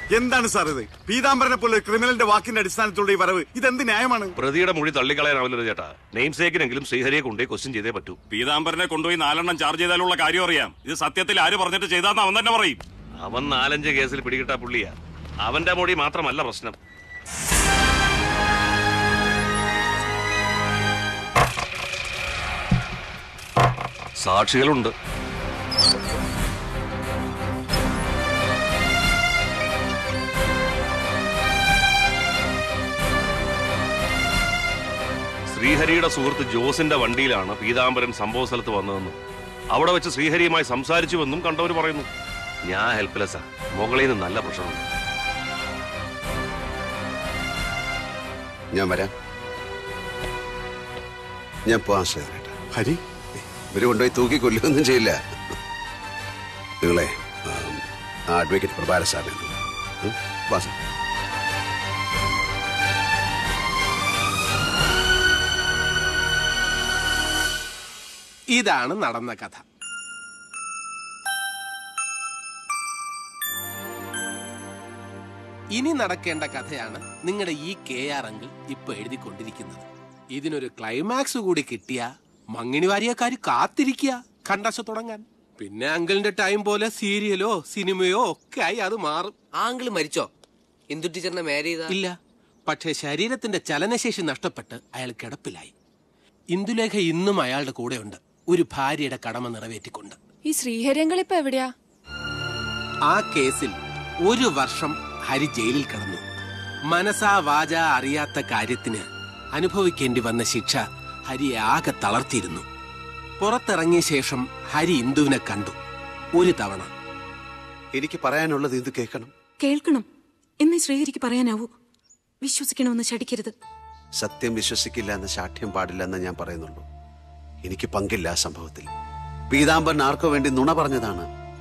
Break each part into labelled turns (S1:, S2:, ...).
S1: എന്താണ് സാർ ഇത് പീതാംബരനെ പോലെ ഒരു ക്രിമിനലിന്റെ വാക്കിന്റെ അടിസ്ഥാനത്തിലുള്ള ഈ വരവ് ഇതെന്ത് ന്യായമാണ്
S2: പ്രതിയുടെ മൊഴി തള്ളിക്കളയാനാവില്ലല്ലോ ചേട്ടാ നെയിം സേക്കിനെങ്കിലും ശ്രീഹരിയെ കൊണ്ടേ ക്വസ്റ്റ്യൻ ചെയ്തേ പറ്റൂ
S3: പീതാംബരനെ കൊണ്ടുപോയി നാലെണ്ണം ചാർജ് ചെയ്താലുള്ള കാര്യം അറിയാം ഇത് സത്യത്തിൽ ആര് പറഞ്ഞിട്ട് ചെയ്താന്ന് അവൻ തന്നെ പറയും
S2: അവൻ നാലഞ്ച് കേസിൽ പിടികിട്ടാ പുള്ളിയാ അവന്റെ മൊഴി മാത്രമല്ല പ്രശ്നം സാക്ഷികളുണ്ട് ശ്രീഹരിയുടെ സുഹൃത്ത് ജോസിന്റെ വണ്ടിയിലാണ് പീതാംബരൻ സംഭവ സ്ഥലത്ത് വന്നതെന്നും അവിടെ വെച്ച് ശ്രീഹരിയുമായി സംസാരിച്ചുവെന്നും കണ്ടവർ പറയുന്നു ഞാൻ ഹെൽപ്ലെസ്സാ മുകളിൽ നിന്ന് നല്ല പ്രശ്നമുണ്ട്
S4: ഞാൻ വരാം ഞാൻ പോവാൻ ശ്രീധരേട്ട
S1: ഹരി
S4: ഇവര് കൊണ്ടുപോയി തൂക്കി കൊല്ലുകയൊന്നും ചെയ്യില്ല നിങ്ങളെ ആം, ആ അഡ്വക്കേറ്റ് പ്രഭാര സാറിനെ ഉം, വാ സാർ.
S5: ഇതാണ് നടന്ന കഥ ഇനി നടക്കേണ്ട കഥയാണ് നിങ്ങളുടെ ഈ കെ ആർ അങ്കിൾ ഇപ്പൊ എഴുതിക്കൊണ്ടിരിക്കുന്നത് ഇതിനൊരു ക്ലൈമാക്സ് കൂടി കിട്ടിയ മങ്ങിണി വാരിയക്കാര് കാത്തിരിക്കുക കണ്ടാശ തുടങ്ങാൻ പിന്നെ അങ്കിളിന്റെ ടൈം പോലെ സീരിയലോ സിനിമയോ ഒക്കെ ആയി അത് മാറും
S6: ആങ്കിള് മരിച്ചോ ഇന്ദു ടീച്ചറിനെ മാരി ചെയ്ത
S5: ഇല്ല പക്ഷേ ശരീരത്തിന്റെ ചലനശേഷി നഷ്ടപ്പെട്ട് അയാൾ കിടപ്പിലായി ഇന്ദുലേഖ ഇന്നും അയാളുടെ കൂടെയുണ്ട് ഒരു ഭാര്യയുടെ കടമ നിറവേറ്റിക്കൊണ്ട്
S7: ഈ ശ്രീഹരിയങ്കൾ ഇപ്പൊ എവിടെയാ
S5: ആ കേസിൽ ഒരു വർഷം ഹരി ജയിലിൽ കിടന്നു മനസാ വാച അറിയാത്ത കാര്യത്തിന് അനുഭവിക്കേണ്ടി വന്ന ശിക്ഷ ഹരിയെ ആകെ തളർത്തിയിരുന്നു പുറത്തിറങ്ങിയ ശേഷം ഹരി ഇന്ദുവിനെ കണ്ടു ഒരു തവണ
S4: എനിക്ക് പറയാനുള്ളത് ഇത് കേൾക്കണം
S8: കേൾക്കണം എന്നേ ശ്രീഹരിക്ക് പറയാനാവൂ വിശ്വസിക്കണമെന്ന് ശടിക്കരുത്
S4: സത്യം വിശ്വസിക്കില്ല എന്ന ശാഠ്യം പാടില്ല എന്ന് ഞാൻ പറയുന്നുള്ളൂ എനിക്ക് പങ്കില്ല ആ സംഭവത്തിൽ പീതാംബരൻ ആർക്കോ വേണ്ടി നുണ പറഞ്ഞതാണ്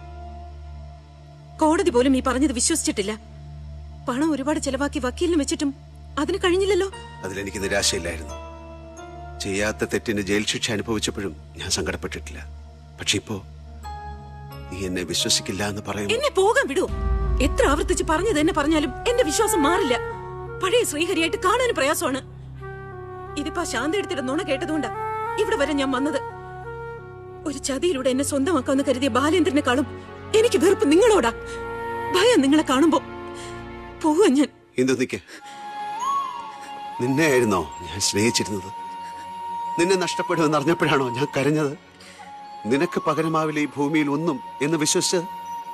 S8: കോടതി പോലും ഈ പറഞ്ഞത് വിശ്വസിച്ചിട്ടില്ല പണം ഒരുപാട് ചെലവാക്കി വക്കീലിന് വെച്ചിട്ടും അതിന് കഴിഞ്ഞില്ലല്ലോ
S4: അതിലെനിക്ക് നിരാശയില്ലായിരുന്നു ചെയ്യാത്ത തെറ്റിന് ജയിൽ ശിക്ഷ അനുഭവിച്ചപ്പോഴും ഞാൻ സങ്കടപ്പെട്ടിട്ടില്ല പക്ഷെ ഇപ്പോ നീ എന്നെ വിശ്വസിക്കില്ല എന്ന് പറയും
S8: എന്നെ പോകാൻ വിടൂ എത്ര ആവർത്തിച്ച് പറഞ്ഞത് തന്നെ പറഞ്ഞാലും എന്റെ വിശ്വാസം മാറില്ല പഴയ ശ്രീഹരിയായിട്ട് കാണാൻ പ്രയാസമാണ് ഇതിപ്പോ ആ ശാന്തി എടുത്തിട്ട് നുണ കേട്ടതുകൊണ്ടാ ഇവിടെ വരെ ഞാൻ വന്നത് ഒരു ചതിയിലൂടെ എന്നെ സ്വന്തമാക്കാന്ന് കരുതിയ ബാലേന്ദ്രനെക്കാളും എനിക്ക് വെറുപ്പ് നിങ്ങളോടാ ഭയം നിങ്ങളെ കാണുമ്പോ പോവാ ഞാൻ
S4: എന്തു നിക്ക് നിന്നെയായിരുന്നോ ഞാൻ സ്നേഹിച്ചിരുന്നത് നിന്നെ നഷ്ടപ്പെടുമെന്ന് അറിഞ്ഞപ്പോഴാണോ ഞാൻ കരഞ്ഞത് നിനക്ക് പകരമാവില്ല ഈ ഭൂമിയിൽ ഒന്നും എന്ന് വിശ്വസിച്ചത്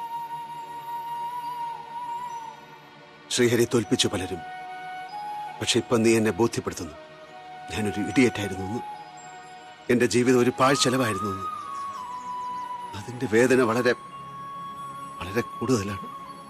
S4: ശ്രീഹരി തോൽപ്പിച്ചു പലരും പക്ഷെ ഇപ്പൊ നീ എന്നെ ബോധ്യപ്പെടുത്തുന്നു ഞാനൊരു ഇടിയേറ്റായിരുന്നു എന്ന് എന്റെ ജീവിതം ഒരു പാഴ്ചെലവായിരുന്നു എന്ന് അതിന്റെ വേദന വളരെ വളരെ കൂടുതലാണ്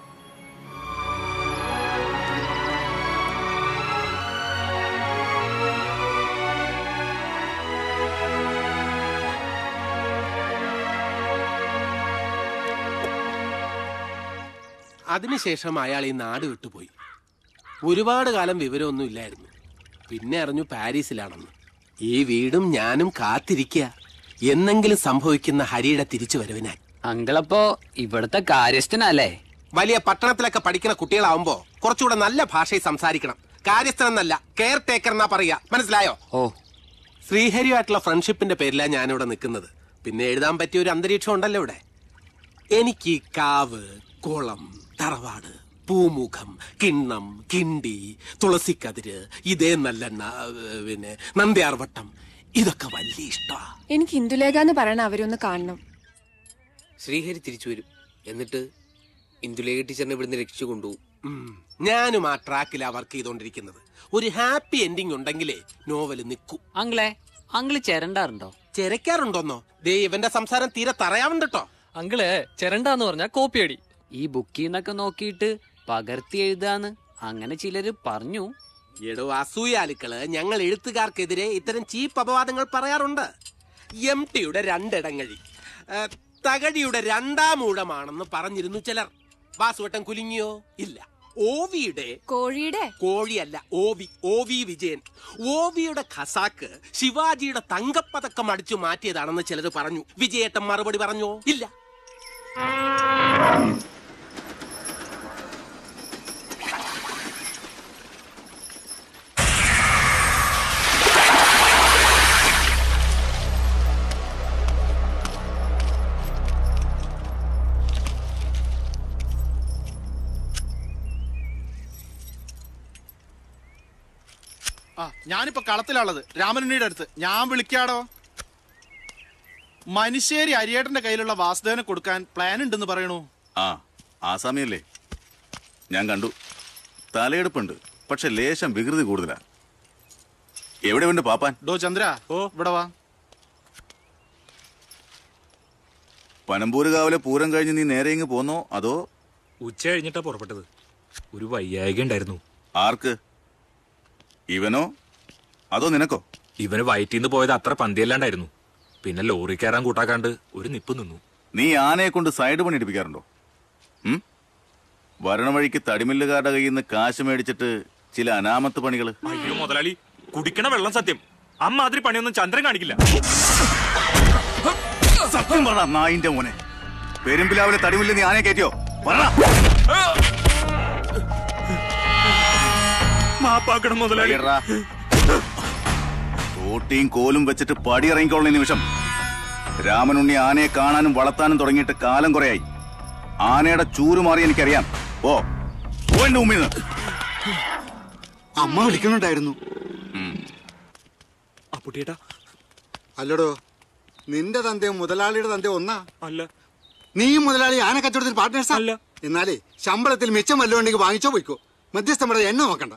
S5: അതിനുശേഷം അയാൾ ഈ നാട് വിട്ടുപോയി ഒരുപാട് കാലം വിവരമൊന്നും ഇല്ലായിരുന്നു പിന്നെ അറിഞ്ഞു പാരീസിലാണെന്ന് ഈ വീടും ഞാനും കാത്തിരിക്കുക എന്നെങ്കിലും സംഭവിക്കുന്ന ഹരിയുടെ തിരിച്ചു വരവിനായി
S9: അങ്കിളപ്പോ ഇവിടുത്തെ കാര്യസ്ഥനല്ലേ
S5: വലിയ പട്ടണത്തിലൊക്കെ പഠിക്കുന്ന കുട്ടികളാവുമ്പോ കുറച്ചുകൂടെ നല്ല ഭാഷയിൽ സംസാരിക്കണം കാര്യസ്ഥൻ എന്നല്ല കെയർ ടേക്കർ എന്നാ പറയാ മനസ്സിലായോ
S9: ഓ
S5: ശ്രീഹരിയുമായിട്ടുള്ള ഫ്രണ്ട്ഷിപ്പിന്റെ പേരിലാണ് ഞാനിവിടെ നിൽക്കുന്നത് പിന്നെ എഴുതാൻ പറ്റിയ ഒരു അന്തരീക്ഷം ഉണ്ടല്ലോ ഇവിടെ എനിക്ക് ഈ കാവ് കുളം തറവാട് പൂമുഖം കിണ്ണം കിണ്ടി തുളസിക്കതിര് ഇതേ നല്ലെണ്ണ ഏഹ്, പിന്നെ നന്ദ്യാർവട്ടം ഇതൊക്കെ വലിയ ഇഷ്ടമാ
S7: എനിക്ക് ഇന്ദുലേഖ എന്ന് പറയണ അവരൊന്ന് കാണണം
S6: ശ്രീഹരി തിരിച്ചു വരും എന്നിട്ട് ഇന്ദുലേഖ ടീച്ചറിനെ ഇവിടുന്ന് രക്ഷിച്ചു കൊണ്ടുപോകും
S5: ഉം. ഞാനും ആ ട്രാക്കിലാ വർക്ക് ചെയ്തോണ്ടിരിക്കുന്നത് ഒരു ഹാപ്പി എൻഡിങ് ഉണ്ടെങ്കിലേ നോവല് നിൽക്കൂ
S9: അങ്കിളെ അങ്കിള് ചേരണ്ടാറുണ്ടോ
S5: ചെരക്കാറുണ്ടോന്നോ ദേ ഇവന്റെ സംസാരം തീരെ തറയാവുണ്ടട്ടോ
S10: അങ്കിള് ചെരണ്ടാന്ന് പറഞ്ഞ കോപ്പിയടി
S9: ഈ ബുക്കിൽ നിന്നൊക്കെ നോക്കിയിട്ട് പകർത്തി എഴുതാന്ന് അങ്ങനെ ചിലര് പറഞ്ഞു
S5: എടോ അസൂയാലുക്കള് ഞങ്ങൾ എഴുത്തുകാർക്കെതിരെ ഇത്തരം ചീപ്പ് അപവാദങ്ങൾ പറയാറുണ്ട് എം ടിയുടെ രണ്ടിടങ്ങഴി ഏ, തകഴിയുടെ രണ്ടാം ഊഴമാണെന്ന് പറഞ്ഞിരുന്നു ചിലർ വാസുവട്ടം കുലുങ്ങിയോ ഇല്ല ഓവിയുടെ
S7: കോഴിയുടെ
S5: കോഴിയല്ല ഓവി ഓവി വിജയൻ ഓവിയുടെ ഖസാക്ക് ശിവാജിയുടെ തങ്കപ്പതക്കം അടിച്ചു മാറ്റിയതാണെന്ന് ചിലർ പറഞ്ഞു വിജയേട്ടൻ മറുപടി പറഞ്ഞോ ഇല്ല
S11: ആ ഞാനിപ്പോ കളത്തിലുള്ളത് രാമനുണ്ണിയുടെ അടുത്ത് ഞാൻ വിളിക്കാടോ മനുശ്ശേരി അരിയേട്ടന്റെ കയ്യിലുള്ള വാസുദേവനെ കൊടുക്കാൻ പ്ലാൻ ഉണ്ടെന്ന് പറയണു
S1: ആ ആസാമിയല്ലേ ഞാൻ കണ്ടു തലയെടുപ്പുണ്ട് പക്ഷെ ലേശം വികൃതി കൂടുതലാ എവിടെ ഉണ്ട് പാപ്പാൻ
S11: ഡോ ചന്ദ്ര ഓ ഇവിടെ വാ
S1: പനമ്പൂര് പൂരം കഴിഞ്ഞ് നീ നേരെ ഇങ്ങ് പോന്നോ അതോ
S12: ഉച്ച കഴിഞ്ഞിട്ടാ പുറപ്പെട്ടത് ഒരു വയ്യായിക ഉണ്ടായിരുന്നു
S1: ആർക്ക് ഇവനോ അതോ നിനക്കോ
S12: ഇവന് വയറ്റിന്ന് പോയത് അത്ര പന്തിയല്ലാണ്ടായിരുന്നു പിന്നെ ലോറി കയറാൻ കൂട്ടാക്കാണ്ട് ഒരു നിപ്പ് നിന്നു
S1: നീ ആനയെ കൊണ്ട് സൈഡ് പണി എടുപ്പിക്കാറുണ്ടോ ഉം? വരണ വഴിക്ക് തടിമില്ലുകാരുടെ കയ്യിൽ നിന്ന് കാശ് മേടിച്ചിട്ട് ചില അനാമത്ത് പണികള്
S12: അയ്യോ മുതലാളി കുടിക്കണ വെള്ളം സത്യം അമ്മാതിരി പണിയൊന്നും ചന്ദ്രൻ കാണിക്കില്ല
S1: സത്യം പറ നായിന്റെ മോനെ പെരുമ്പിലാവിലെ തടിമില്ല് നീ ആനയെ കയറ്റിയോ പറ
S12: മാപ്പാക്കണം മുതലാളി
S1: എടാ. തോട്ടിയും കോലും വെച്ചിട്ട് പടി ഇറങ്ങിക്കോളുന്ന നിമിഷം രാമനുണ്ണി ആനയെ കാണാനും വളർത്താനും തുടങ്ങിയിട്ട് കാലം കുറയായി ആനയുടെ ചൂര് മാറി എനിക്കറിയാം ഓ ഓ എന്റെ മുമ്പിൽ നിന്ന്
S13: അമ്മ വിളിക്കുന്നുണ്ടായിരുന്നു
S12: അപ്പുട്ടിയേട്ടാ
S13: അല്ലടോ നിന്റെ തന്തയും മുതലാളിയുടെ തന്തയും ഒന്നാ
S12: അല്ല
S13: നീ മുതലാളി ആന കച്ചവടത്തിൽ പാർട്ട്നേഴ്സാ അല്ല എന്നാലേ ശമ്പളത്തിൽ മിച്ചം വല്ലതും ഉണ്ടെങ്കിൽ വാങ്ങിച്ചോ പോയിക്കോ മധ്യസ്ഥം ഇവിടെ എണ്ണ നോക്കണ്ട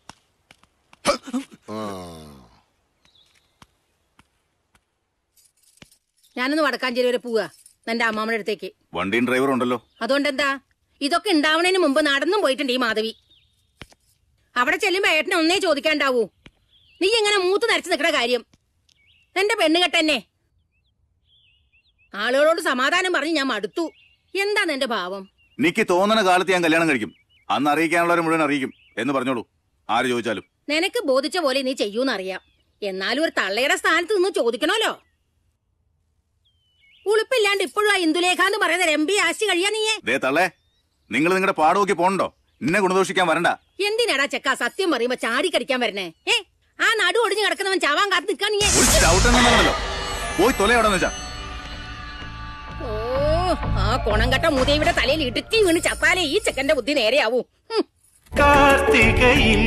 S14: ഞാനൊന്ന് വടക്കാഞ്ചേരി വരെ പോവാ എന്റെ അമ്മാമ്മയുടെ അടുത്തേക്ക്
S1: വണ്ടിയും ഡ്രൈവർ ഉണ്ടല്ലോ
S14: അതുകൊണ്ട് എന്താ ഇതൊക്കെ ഉണ്ടാവണതിന് മുമ്പ് നടന്നും പോയിട്ടുണ്ട് ഈ മാധവി അവിടെ ചെല്ലുമ്പോ ഏട്ടനെ ഒന്നേ ചോദിക്കാണ്ടാവൂ നീ എങ്ങനെ മൂത്ത് നരച്ചു നിൽക്കണ കാര്യം എന്റെ പെണ്ണ് കെട്ടെന്നെ ആളുകളോട് സമാധാനം പറഞ്ഞ് ഞാൻ മടുത്തു എന്താ നിന്റെ ഭാവം
S1: എനിക്ക് തോന്നണ കാലത്ത് ഞാൻ കല്യാണം കഴിക്കും അന്ന് അറിയിക്കാനുള്ളവരെ മുഴുവൻ അറിയിക്കും എന്ന് പറഞ്ഞോളൂ ആര് ചോദിച്ചാലും
S14: നിനക്ക് ബോധിച്ച പോലെ നീ ചെയ്യൂന്നറിയാം എന്നാലും ഒരു തള്ളയുടെ സ്ഥാനത്ത് നിന്ന് ചോദിക്കണമല്ലോ ഉളുപ്പില്ലാണ്ട് ഇപ്പോഴും ആ ഇന്ദുലേഖ എന്ന് പറയുന്ന രമ്പി ആശി കഴിയാ നീയെ
S1: ദേ തള്ളേ നിങ്ങൾ നിങ്ങളുടെ പാട് നോക്കി പോണുണ്ടോ എന്നെ ഗുണദോഷിക്കാൻ വരണ്ട
S14: എന്തിനാടാ ചെക്ക സത്യം പറയുമ്പോ ചാടി കടിക്കാൻ വരണേ ഏ ആ നടു ഒടിഞ്ഞു കിടക്കുന്നവൻ ചാവാൻ കാത്ത് നിൽക്കാൻ നീ
S1: ഒരു ചവിട്ടെന്നുണ്ടല്ലോ പോയി തൊല എവിടെ വെച്ചാ
S14: ഓ ആ കൊണം കട്ട മുതയുടെ തലയിൽ ഇടുക്കി വീണ് ചത്താലേ ഈ ചെക്കന്റെ ബുദ്ധി നേരെയാവൂ ഹും.
S15: കാർത്തികയിൽ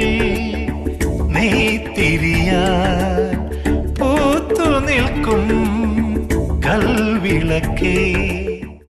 S15: നെയ്ത്തിരിയാൻ പൂത്തു നിൽക്കും കൽവിളക്കേ